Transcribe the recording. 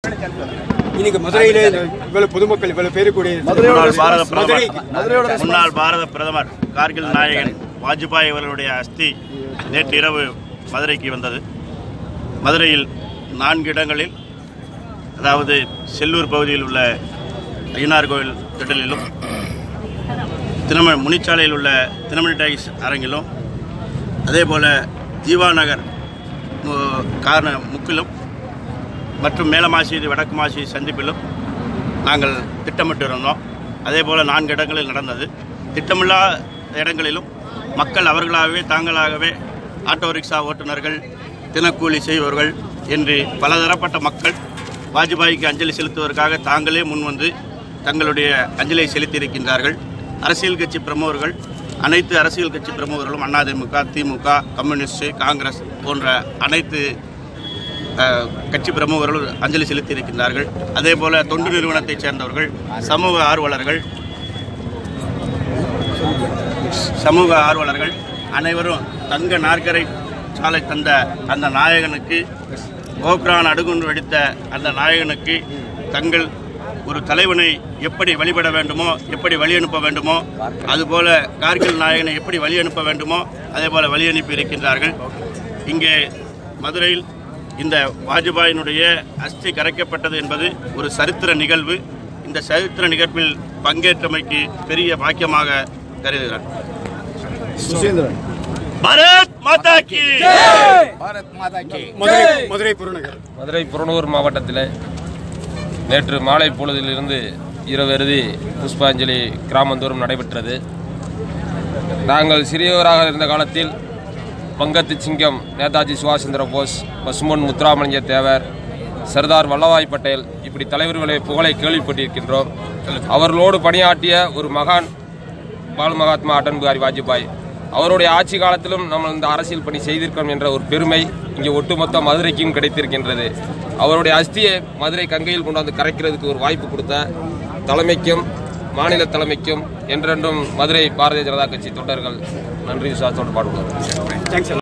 இன்னைக்கு மதுரையில இவ்வளவு பொதுமக்கள் இவ்வளவு பேரு கூடிய முன்னாள் பாரத மதுரை பிரதமர் முன்னாள் பாரத பிரதமர் கார்கில் நாயகன் வாஜ்பாய் அவர்களுடைய அஸ்தி நேற்று இரவு மதுரைக்கு வந்தது மதுரையில் நான்கு இடங்களில் அதாவது செல்லூர் பகுதியில் உள்ள ஐயனார் கோவில் திடலிலும் திரும முனிச்சாலையில் உள்ள திருமணி டைஸ் அரங்கிலும் அதே போல் ஜீவா நகர் மு- காரண முக்கிலும் மற்றும் மேல மாசீது வடக்கு மாசி சந்திப்பிலும் நாங்கள் திட்டமிட்டு இருந்தோம் அதே போல் நான்கு இடங்களில் நடந்தது திட்டமில்லா இடங்களிலும் மக்கள் அவர்களாகவே தாங்களாகவே ஆட்டோ ரிக்ஷா ஓட்டுநர்கள் தினக்கூலி செய்பவர்கள் என்று பலதரப்பட்ட மக்கள் வாஜ்பாய்க்கு அஞ்சலி செலுத்துவதற்காக தாங்களே முன்வந்து தங்களுடைய அஞ்சலியை செலுத்தியிருக்கின்றார்கள் அரசியல் கட்சி பிரமுகர்கள் அனைத்து அரசியல் கட்சி பிரமுகர்களும் அதிமுக திமுக கம்யூனிஸ்ட் காங்கிரஸ் போன்ற அனைத்து அஹ், கட்சி பிரமுகர்கள் அஞ்சலி செலுத்தியிருக்கின்றார்கள் அதே போல தொண்டு நிறுவனத்தைச் சேர்ந்தவர்கள் சமூக ஆர்வலர்கள் சமூக ஆர்வலர்கள் அனைவரும் தங்க நாற்கரை சாலை தந்த அந்த நாயகனுக்கு ஓக்ரான் அடுகுண்டு வெடித்த அந்த நாயகனுக்கு தங்கள் ஒரு தலைவனை எப்படி வழிபட வேண்டுமோ எப்படி வழி அனுப்ப வேண்டுமோ அதுபோல கார்கில் நாயகனை எப்படி வழி அனுப்ப வேண்டுமோ அதே போல வழி அனுப்பி இருக்கின்றார்கள் இங்கே மதுரையில் இந்த வாஜ்பாயினுடைய அஸ்தி கரைக்கப்பட்டது என்பது ஒரு சரித்திர நிகழ்வு இந்த சரித்திர நிகழ்வில் பங்கேற்றமைக்கு பெரிய பாக்கியமாக கருதுகிறேன் பாரத் மாதா கி மதுரை மதுரை புறநகர் மதுரை புறநூர் மாவட்டத்தில் நேற்று மாலை பொழுதிலிருந்து இரவு இறுதி புஷ்பாஞ்சலி கிராமந்தோறும் நடைபெற்றது நாங்கள் சிறியவராக இருந்த காலத்தில் பங்கத்து சிங்கம் நேதாஜி சுபாஷ் சந்திர போஸ் பசுமன் முத்துராமலிங்க தேவர் சர்தார் வல்லபாய் பட்டேல் இப்படி தலைவர்களை புகழை கேள்விப்பட்டிருக்கின்றோம் அவர்களோடு பணியாற்றிய ஒரு மகான் பால் மகாத்மா அடல் பிகாரி வாஜ்பாய் அவருடைய ஆட்சி காலத்திலும் நம்ம இந்த அரசியல் பணி செய்திருக்கோம் என்ற ஒரு பெருமை இங்கே ஒட்டுமொத்த மதுரைக்கும் கிடைத்திருக்கின்றது அவருடைய அஸ்தியை மதுரை கங்கையில் கொண்டாந்து கரைக்கிறதுக்கு ஒரு வாய்ப்பு கொடுத்த தலைமைக்கும் மாநில தலைமைக்கும் என்றென்றும் மதுரை பாரதிய ஜனதா கட்சி தொண்டர்கள் நன்றி விசுவாசத்தோடு பாடுவார் தேங்க்ஸ்